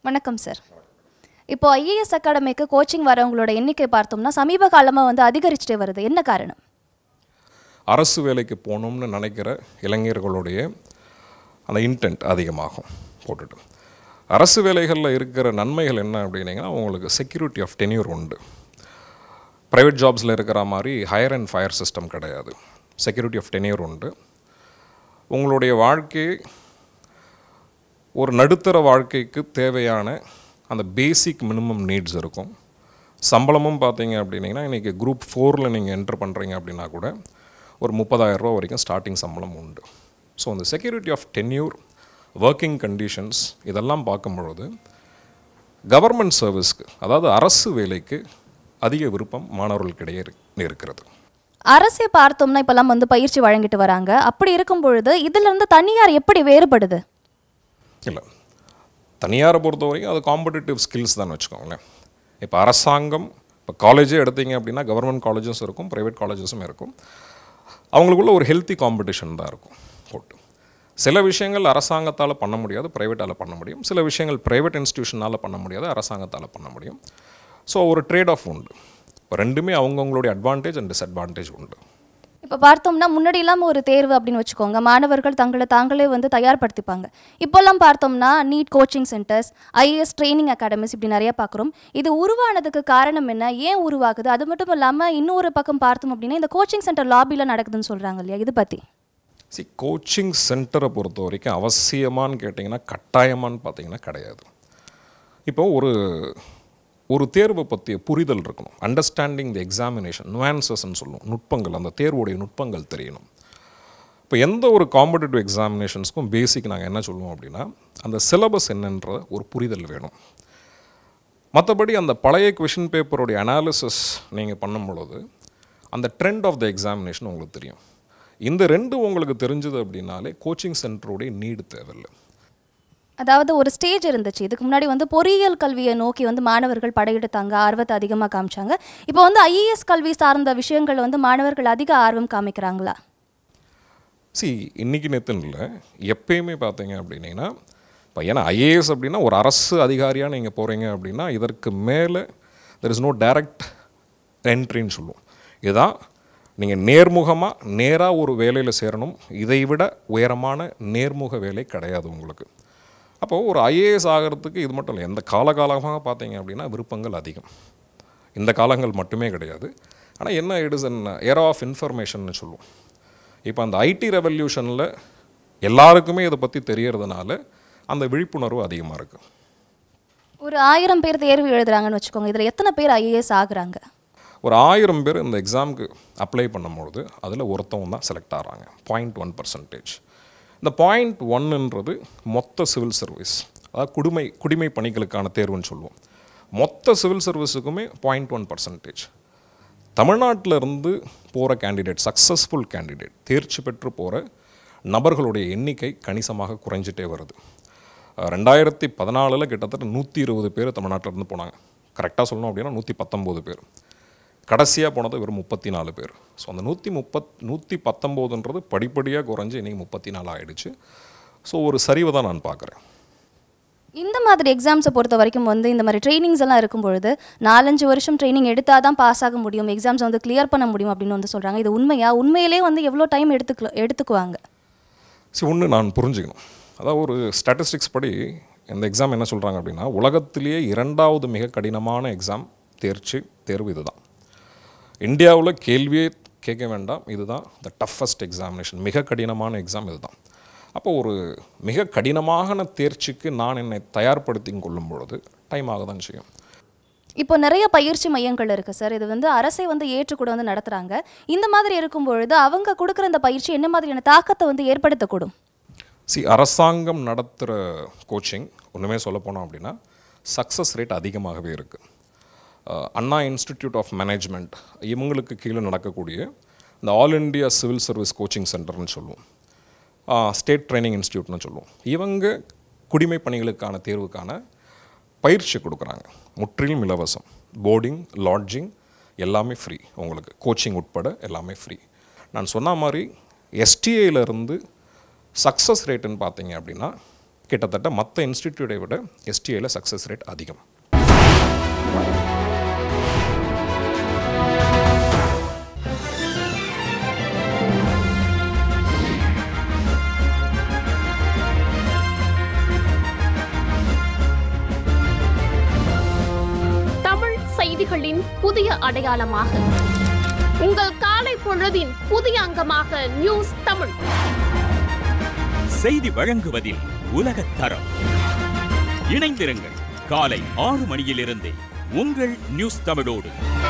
வணக்கம் சார் இப்போ IAS அகாடமிக்கு coaching வரவங்களோட எண்ணிக்கை பார்த்தோம்னா சமீப காலமாக வந்து அதிகரிச்சுட்டே வருது என்ன காரணம் அரசு வேலைக்கு போகணும்னு நினைக்கிற இளைஞர்களுடைய அந்த இன்டென்ட் அதிகமாகும் போட்டுட்டு அரசு வேலைகளில் இருக்கிற நன்மைகள் என்ன அப்படின்னீங்கன்னா உங்களுக்கு செக்யூரிட்டி ஆஃப் டென்யூர் உண்டு ப்ரைவேட் ஜாப்ஸில் இருக்கிற மாதிரி ஹையர் அண்ட் ஃபயர் சிஸ்டம் கிடையாது செக்யூரிட்டி ஆஃப் டென்யூர் உண்டு உங்களுடைய வாழ்க்கை ஒரு நடுத்தர வாழ்க்கைக்கு தேவையான அந்த பேசிக் மினிமம் நீட்ஸ் இருக்கும் சம்பளமும் பார்த்தீங்க அப்படின்னீங்கன்னா இன்றைக்கி குரூப் ஃபோரில் நீங்கள் என்டர் பண்ணுறீங்க அப்படின்னா கூட ஒரு முப்பதாயிரம் ரூபா வரைக்கும் ஸ்டார்டிங் சம்பளம் உண்டு ஸோ அந்த security of tenure working conditions இதெல்லாம் பார்க்கும் பொழுது கவர்மெண்ட் சர்வீஸ்க்கு அதாவது அரசு வேலைக்கு அதிக விருப்பம் மாணவர்களுக்கிடையே இரு- இருக்கிறது அரசே பார்த்தோம்னா இப்போல்லாம் வந்து பயிற்சி வழங்கிட்டு வராங்க அப்படி இருக்கும் பொழுது இதிலிருந்து தனியார் எப்படி வேறுபடுது இல்லை தனியாரை பொறுத்த வரைக்கும் அது காம்படிட்டிவ் ஸ்கில்ஸ் தான் வச்சுக்கோங்களேன் இப்போ அரசாங்கம் இப்போ காலேஜே எடுத்தீங்க அப்படின்னா கவர்மெண்ட் காலேஜஸும் இருக்கும் ப்ரைவேட் காலேஜஸும் இருக்கும் அவங்களுக்குள்ள ஒரு ஹெல்த்தி காம்படிஷன் தான் இருக்கும் போட்டு சில விஷயங்கள் அரசாங்கத்தால் பண்ண முடியாது ப்ரைவேட்டால் பண்ண முடியும் சில விஷயங்கள் ப்ரைவேட் இன்ஸ்டியூஷனால் பண்ண முடியாது அரசாங்கத்தால் பண்ண முடியும் ஸோ ஒரு ட்ரேட் ஆஃப் உண்டு இப்போ ரெண்டுமே அவங்கவுங்களுடைய அட்வான்டேஜ் அண்ட் டிஸ்அட்வான்டேஜ் உண்டு இப்போ பார்த்தோம்னா முன்னாடி இல்லாமல் ஒரு தேர்வு அப்படின்னு வச்சுக்கோங்க மாணவர்கள் தங்களை தாங்களே வந்து தயார்படுத்திப்பாங்க இப்போல்லாம் பார்த்தோம்னா NEET coaching centres IAS training academies இப்படி நிறைய பார்க்குறோம் இது உருவானதுக்கு காரணம் என்ன ஏன் உருவாகுது அது மட்டும் இல்லாமல் இன்னொரு பக்கம் பார்த்தோம் அப்படின்னா இந்த கோச்சிங் சென்டர் லாபியில் நடக்குதுன்னு சொல்கிறாங்க இல்லையா இது பற்றி சி கோச்சிங் சென்டரை பொறுத்த வரைக்கும் அவசியமான்னு கேட்டிங்கன்னா கட்டாயமான்னு பார்த்தீங்கன்னா கிடையாது இப்போ ஒரு ஒரு தேர்வை பற்றிய புரிதல் இருக்கணும் அண்டர்ஸ்டாண்டிங் தி எக்ஸாமினேஷன் நுவான்சஸ்ன்னு சொல்லுவோம் நுட்பங்கள் அந்த தேர்வுடைய நுட்பங்கள் தெரியணும் இப்போ எந்த ஒரு காம்படிட்டிவ் எக்ஸாமினேஷன்ஸ்க்கும் பேசிக் நாங்கள் என்ன சொல்லுவோம் அப்படின்னா அந்த சிலபஸ் என்னன்ற ஒரு புரிதல் வேணும் மற்றபடி அந்த பழைய கொஷின் பேப்பருடைய அனாலிசிஸ் நீங்கள் பண்ணும் பொழுது அந்த ட்ரெண்ட் ஆஃப் த எக்ஸாமினேஷன் உங்களுக்கு தெரியும் இந்த ரெண்டு உங்களுக்கு தெரிஞ்சது அப்படின்னாலே கோச்சிங் சென்டருடைய நீடு தேவையில்லை அதாவது ஒரு ஸ்டேஜ் இருந்துச்சு இதுக்கு முன்னாடி வந்து பொறியியல் கல்வியை நோக்கி வந்து மாணவர்கள் படையெடுத்தாங்க ஆர்வத்தை அதிகமாக காமிச்சாங்க இப்போ வந்து ஐஏஎஸ் கல்வி சார்ந்த விஷயங்கள் வந்து மாணவர்கள் அதிக ஆர்வம் காமிக்கிறாங்களா சி இன்னைக்கு நேத்துன்னு இல்லை எப்பயுமே பார்த்தீங்க அப்படின்னீங்கன்னா இப்போ ஏன்னா ஐஏஎஸ் அப்படின்னா ஒரு அரசு அதிகாரியாக நீங்கள் போகிறீங்க அப்படின்னா இதற்கு மேலே தெர் இஸ் நோ டைரக்ட் என்ட்ரின்னு சொல்லுவோம் இதுதான் நீங்கள் நேர்முகமாக நேராக ஒரு வேலையில் சேரணும் இதை விட உயரமான நேர்முக வேலை கிடையாது உங்களுக்கு அப்போது ஒரு ஐஏஎஸ் ஆகிறதுக்கு இது மட்டும் இல்லை எந்த காலகாலமாக பார்த்தீங்க அப்படின்னா விருப்பங்கள் அதிகம் இந்த காலங்கள் மட்டுமே கிடையாது ஆனால் என்ன it is an era of இன்ஃபர்மேஷன்னு சொல்லுவோம் இப்போ அந்த ஐடி ரெவல்யூஷனில் எல்லாருக்குமே இதை பற்றி தெரியறதுனால அந்த விழிப்புணர்வு அதிகமாக இருக்குது ஒரு ஆயிரம் பேர் தேர்வு எழுதுறாங்கன்னு வச்சுக்கோங்க இதில் எத்தனை பேர் ஐஏஎஸ் ஆகுறாங்க ஒரு ஆயிரம் பேர் இந்த எக்ஸாமுக்கு அப்ளை பண்ணும்பொழுது அதில் ஒருத்தவங்க தான் செலக்ட் ஆகிறாங்க பாயிண்ட் ஒன் பர்சன்டேஜ் இந்த பாயிண்ட் ஒன்னுன்றது மொத்த சிவில் சர்வீஸ் அதாவது குடிமை குடிமை பணிகளுக்கான தேர்வுன்னு சொல்லுவோம் மொத்த சிவில் சர்வீஸுக்குமே பாயிண்ட் ஒன் பர்சன்டேஜ் தமிழ்நாட்டில் இருந்து போகிற கேண்டிடேட் சக்ஸஸ்ஃபுல் கேண்டிடேட் தேர்ச்சி பெற்று போகிற நபர்களுடைய எண்ணிக்கை கணிசமாக குறைஞ்சிட்டே வருது அஹ் ரெண்டாயிரத்தி பதினாலில் கிட்டத்தட்ட நூற்றி இருபது பேர் தமிழ்நாட்டில் இருந்து போனாங்க கரெக்டாக சொல்லணும் அப்படின்னா நூற்றி பத்தொம்போது பேர் கடைசியாக போனது வெறும் முப்பத்தி நாலு பேர் ஸோ அந்த நூற்றி முப்பத் நூற்றி பத்தொம்போதுன்றது படிப்படியாக குறைஞ்சு இன்றைக்கி முப்பத்தி நாலு ஆயிடுச்சு ஸோ ஒரு சரிவை தான் நான் பார்க்குறேன் இந்த மாதிரி எக்ஸாம்ஸை பொறுத்த வரைக்கும் வந்து இந்த மாதிரி ட்ரைனிங்ஸ் எல்லாம் இருக்கும் பொழுது நாலஞ்சு வருஷம் ட்ரைனிங் எடுத்தால் தான் பாஸ் ஆக முடியும் எக்ஸாம்ஸ் வந்து கிளியர் பண்ண முடியும் அப்படின்னு வந்து சொல்கிறாங்க இது உண்மையா உண்மையிலே வந்து எவ்வளோ டைம் எடுத்துக்கல எடுத்துக்குவாங்க சரி ஒன்று நான் புரிஞ்சுக்கணும் அதாவது ஒரு ஸ்டாட்டிஸ்டிக்ஸ் படி இந்த எக்ஸாம் என்ன சொல்கிறாங்க அப்படின்னா உலகத்திலேயே இரண்டாவது மிக கடினமான எக்ஸாம் தேர்ச்சி தேர்வு இதுதான் இந்தியாவில் கேள்வியே கேட்க வேண்டாம் இதுதான் த டஃபஸ்ட் எக்ஸாமினேஷன் மிக கடினமான எக்ஸாம் இதுதான் அப்போ ஒரு மிக கடினமான தேர்ச்சிக்கு நான் என்னை தயார்படுத்தி கொள்ளும் பொழுது டைம் ஆக தான் செய்யும் இப்போ நிறைய பயிற்சி மையங்கள் இருக்குது சார் இது வந்து அரசே வந்து ஏற்று கூட வந்து நடத்துகிறாங்க இந்த மாதிரி இருக்கும் பொழுது அவங்க கொடுக்குற இந்த பயிற்சி என்ன மாதிரியான தாக்கத்தை வந்து ஏற்படுத்தக்கூடும் சி அரசாங்கம் நடத்துகிற கோச்சிங் ஒன்றுமே சொல்ல போனோம் அப்படின்னா சக்ஸஸ் ரேட் அதிகமாகவே இருக்குது அண்ணா இன்ஸ்டிடியூட் ஆஃப் மேனேஜ்மெண்ட் இவங்களுக்கு கீழே நடக்கக்கூடிய இந்த all India civil service coaching சென்டர்னு சொல்லுவோம் ஸ்டேட் ட்ரைனிங் இன்ஸ்டியூட்னு சொல்லுவோம் இவங்க குடிமை பணிகளுக்கான தேர்வுக்கான பயிற்சி கொடுக்குறாங்க முற்றிலும் இலவசம் போர்டிங் லாட்ஜிங் எல்லாமே ஃப்ரீ உங்களுக்கு கோச்சிங் உட்பட எல்லாமே ஃப்ரீ நான் சொன்ன மாதிரி STA ல இருந்து சக்ஸஸ் ரேட்டுன்னு பார்த்தீங்க அப்படின்னா கிட்டத்தட்ட மற்ற இன்ஸ்டிடியூட்டை விட எஸ்டிஐயில் சக்ஸஸ் ரேட் அதிகம் தமிழ் செய்திகளின் புதிய அடையாளமாக உங்கள் காலை பொழுதின் புதிய அங்கமாக நியூஸ் தமிழ் செய்தி வழங்குவதில் உலகத் தரம் இணைந்திருங்கள் காலை ஆறு மணியிலிருந்தே உங்கள் நியூஸ் தமிழோடு